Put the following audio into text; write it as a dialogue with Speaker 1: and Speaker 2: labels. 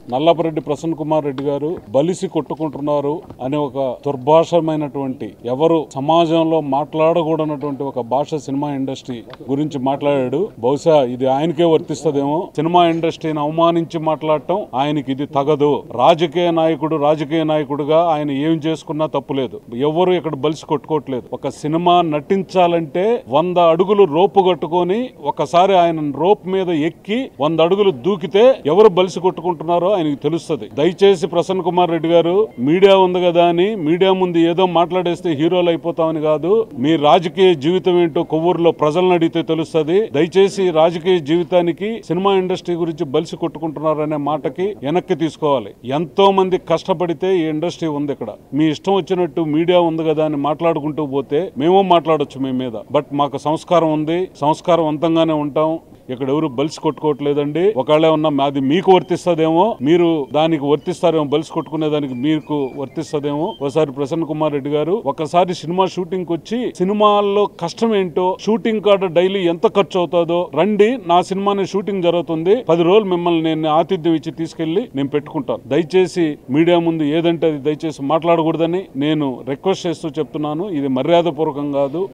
Speaker 1: నల్లపరెడ్డి ప్రసన్న కుమార్ రెడ్డి గారు బలిసి కొట్టుకుంటున్నారు అనే ఒక దుర్భాషమైనటువంటి ఎవరు సమాజంలో మాట్లాడకూడనటువంటి ఒక భాష సినిమా ఇండస్ట్రీ గురించి మాట్లాడాడు బహుశా ఇది ఆయనకే వర్తిస్తదేమో సినిమా ఇండస్ట్రీని అవమానించి మాట్లాడటం ఆయనకి ఇది తగదు రాజకీయ నాయకుడు రాజకీయ నాయకుడుగా ఆయన ఏం చేసుకున్నా తప్పులేదు ఎవరు ఇక్కడ బలిసి కొట్టుకోవట్లేదు ఒక సినిమా నటించాలంటే వంద అడుగులు రోపు కట్టుకొని ఒకసారి ఆయన రోప్ మీద ఎక్కి వంద అడుగులు దూకితే ఎవరు బలిసి కొట్టుకుంటున్నారో ఆయనకి తెలుస్తుంది దయచేసి ప్రసన్న కుమార్ రెడ్డి గారు మీడియా ఉంది కదా అని మీడియా ముందు ఏదో మాట్లాడేస్తే హీరోలు అయిపోతామని కాదు మీ రాజకీయ జీవితం ఏంటో కొవ్వూరులో ప్రజలను అడిగితే తెలుస్తుంది దయచేసి రాజకీయ జీవితానికి సినిమా ఇండస్ట్రీ గురించి బలిసి కొట్టుకుంటున్నారనే మాటకి వెనక్కి తీసుకోవాలి ఎంతో మంది కష్టపడితే ఈ ఇండస్ట్రీ ఉంది ఇక్కడ మీ ఇష్టం వచ్చినట్టు మీడియా ఉంది కదా అని మాట్లాడుకుంటూ పోతే మేము మాట్లాడొచ్చు మీ మీద బట్ మాకు సంస్కారం ఉంది సంస్కారవంతంగానే ఉంటాం ఇక్కడ ఎవరు బలిసి కొట్టుకోవట్లేదండి ఒకవేళ ఉన్న అది మీకు వర్తిస్తదేమో మీరు దానికి వర్తిస్తారేమో బలిసి కొట్టుకునే దానికి మీకు వర్తిస్తదేమో ఒకసారి ప్రసన్న కుమార్ రెడ్డి గారు ఒకసారి సినిమా షూటింగ్ కి వచ్చి సినిమాల్లో కష్టం ఏంటో షూటింగ్ కాడ డైలీ ఎంత ఖర్చు అవుతుందో రండి నా సినిమాని షూటింగ్ జరుగుతుంది పది రోజులు మిమ్మల్ని నేను ఆతిథ్యం ఇచ్చి తీసుకెళ్లి నేను పెట్టుకుంటాను దయచేసి మీడియా ముందు ఏదంటే అది దయచేసి మాట్లాడకూడదని నేను రిక్వెస్ట్ చేస్తూ చెప్తున్నాను ఇది మర్యాదపూర్వకం కాదు